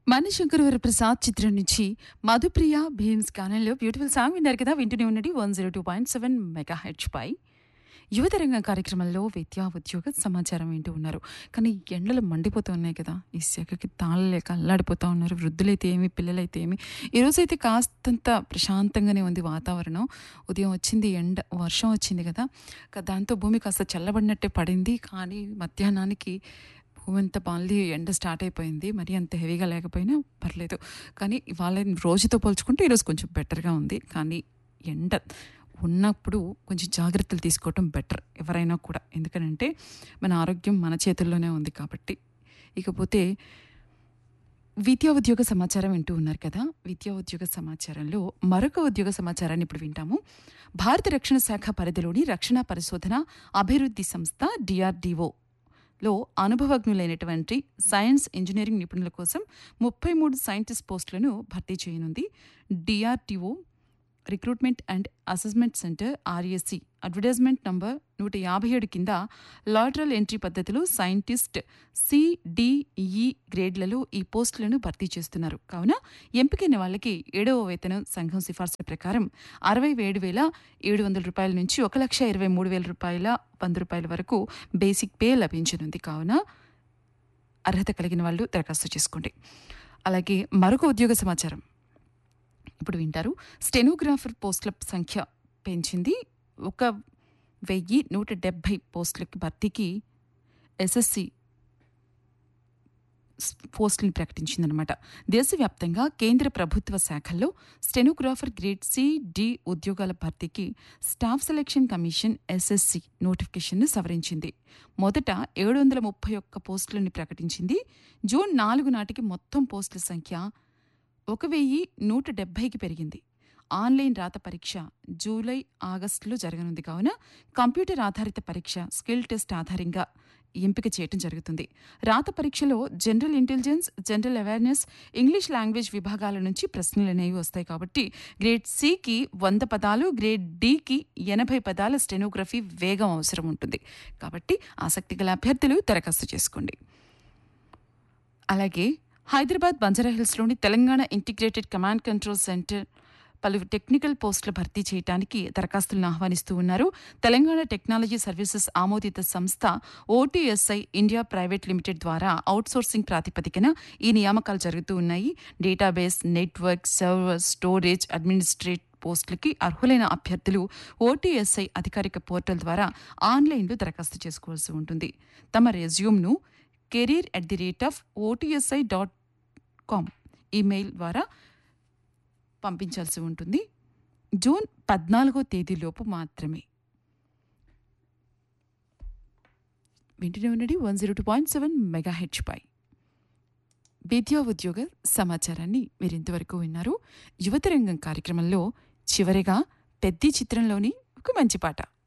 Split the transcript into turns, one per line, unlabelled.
మణిశంకర్ వరప్రసాద్ చిత్రం నుంచి మధుప్రియ భీమ్స్ గానంలో బ్యూటిఫుల్ సాంగ్ విన్నారు కదా వింటూనే ఉన్నది one zero two point seven mega H పై యువతరంగం కార్యక్రమంలో విద్యా ఉద్యోగ సమాచారం వింటూ ఉన్నారు కానీ ఎండలు మండిపోతూ ఉన్నాయి కదా ఈ సెగకి తాళలేక అల్లాడిపోతూ ఉన్నారు వృద్ధులైతే ఏమి పిల్లలైతే ఏమి ఈరోజైతే కాస్తంత ప్రశాంతంగానే ఉంది వాతావరణం ఉదయం వచ్చింది ఎండ వర్షం వచ్చింది కదా క- దాంతో భూమి కాస్త చల్లబడినట్టే పడింది కానీ మధ్యాహ్నానికి భూమి అంతా మళ్ళీ ఎండ స్టార్ట్ అయిపోయింది మరి అంత హెవీగా లేకపోయినా పర్లేదు కానీ ఇవాళ రోజుతో పోల్చుకుంటే ఈరోజు కొంచెం బెటర్గా ఉంది కానీ ఎండ ఉన్నప్పుడు కొంచెం జాగ్రత్తలు తీసుకోవటం బెటర్ ఎవరైనా కూడా ఎందుకనంటే మన ఆరోగ్యం మన చేతుల్లోనే ఉంది కాబట్టి ఇకపోతే విద్యా ఉద్యోగ సమాచారం వింటూ ఉన్నారు కదా విద్యా ఉద్యోగ సమాచారంలో మరొక ఉద్యోగ సమాచారాన్ని ఇప్పుడు వింటాము భారత రక్షణ శాఖ పరిధిలోని రక్షణ పరిశోధన అభివృద్ధి సంస్థ డిఆర్డిఓ లో అనుభవజ్ఞులైనటువంటి సైన్స్ ఇంజనీరింగ్ నిపుణుల కోసం ముప్పై మూడు సైంటిస్ట్ పోస్టులను భర్తీ చేయనుంది DRDO recruitment and assessment centre RSC advertisement number నూట యాభై ఏడు కింద లాటరల్ ఎంట్రీ పద్ధతిలో సైంటిస్ట్ సిడిఈ గ్రేడ్లలో ఈ పోస్టులను భర్తీ చేస్తున్నారు కావున ఎంపికైన వాళ్ళకి ఏడవ వేతనం సంఘం సిఫార్సుల ప్రకారం అరవై ఏడు వేల ఏడు వందల రూపాయల నుంచి ఒక లక్ష ఇరవై మూడు వేల రూపాయల వంద రూపాయల వరకు బేసిక్ పే లభించనుంది కావున అర్హత కలిగిన వాళ్ళు దరఖాస్తు చేసుకోండి అలాగే మరొక ఉద్యోగ సమాచారం ఇప్పుడు వింటారు స్టెనోగ్రాఫర్ పోస్టుల సంఖ్య పెంచింది ఒక వెయ్యి నూట డెబ్భై పోస్టులకి భర్తీకి ఎస్ఎస్సి పోస్టులను ప్రకటించిందనమాట దేశవ్యాప్తంగా కేంద్ర ప్రభుత్వ శాఖల్లో స్టెనోగ్రాఫర్ గ్రేడ్ సి డి ఉద్యోగాల భర్తీకి స్టాఫ్ సెలక్షన్ కమిషన్ ఎస్ఎస్సి నోటిఫికేషన్ను సవరించింది మొదట ఏడు వందల ముప్పై ఒక్క పోస్టులను ప్రకటించింది జూన్ నాలుగు నాటికి మొత్తం పోస్టుల సంఖ్య ఒక వెయ్యి నూట డెబ్బైకి పెరిగింది ఆన్లైన్ రాత పరీక్ష జూలై ఆగస్టులో జరగనుంది కావున కంప్యూటర్ ఆధారిత పరీక్ష స్కిల్ టెస్ట్ ఆధారంగా ఎంపిక చేయటం జరుగుతుంది రాత పరీక్షలో general intelligence general awareness English language విభాగాల నుంచి ప్రశ్నలు అనేవి వస్తాయి కాబట్టి గ్రేడ్ సికి వంద పదాలు గ్రేడ్ డికి ఎనభై పదాల స్టెనోగ్రఫీ వేగం అవసరం ఉంటుంది కాబట్టి ఆసక్తి గల అభ్యర్థులు దరఖాస్తు చేసుకోండి అలాగే హైదరాబాద్ బంజారాహిల్స్లోని Telangana integrated command control centre పలు టెక్నికల్ పోస్టుల భర్తీ చేయడానికి దరఖాస్తులను ఆహ్వానిస్తూ ఉన్నారు తెలంగాణ టెక్నాలజీ సర్వీసెస్ ఆమోదిత సంస్థ ఓటీఎస్ఐ ఇండియా ప్రైవేట్ లిమిటెడ్ ద్వారా అవుట్సోర్సింగ్ ప్రాతిపదికన ఈ నియామకాలు జరుగుతూ ఉన్నాయి database network server storage administrate పోస్టులకి అర్హులైన అభ్యర్థులు ఓటీఎస్ఐ అధికారిక పోర్టల్ ద్వారా ఆన్లైన్లో దరఖాస్తు చేసుకోవాల్సి ఉంటుంది తమ రెజ్యూమ్ను career at the rate of OTSI dot com email ద్వారా పంపించాల్సి ఉంటుంది జూన్ పద్నాలుగో తేదీలోపు మాత్రమే వింటూనే ఉన్నది one zero two point seven mega H పై విద్యా ఉద్యోగ సమాచారాన్ని మీరు ఇంతవరకు విన్నారు యువతరంగం కార్యక్రమంలో చివరిగా పెద్ది చిత్రంలోని ఒక మంచి పాట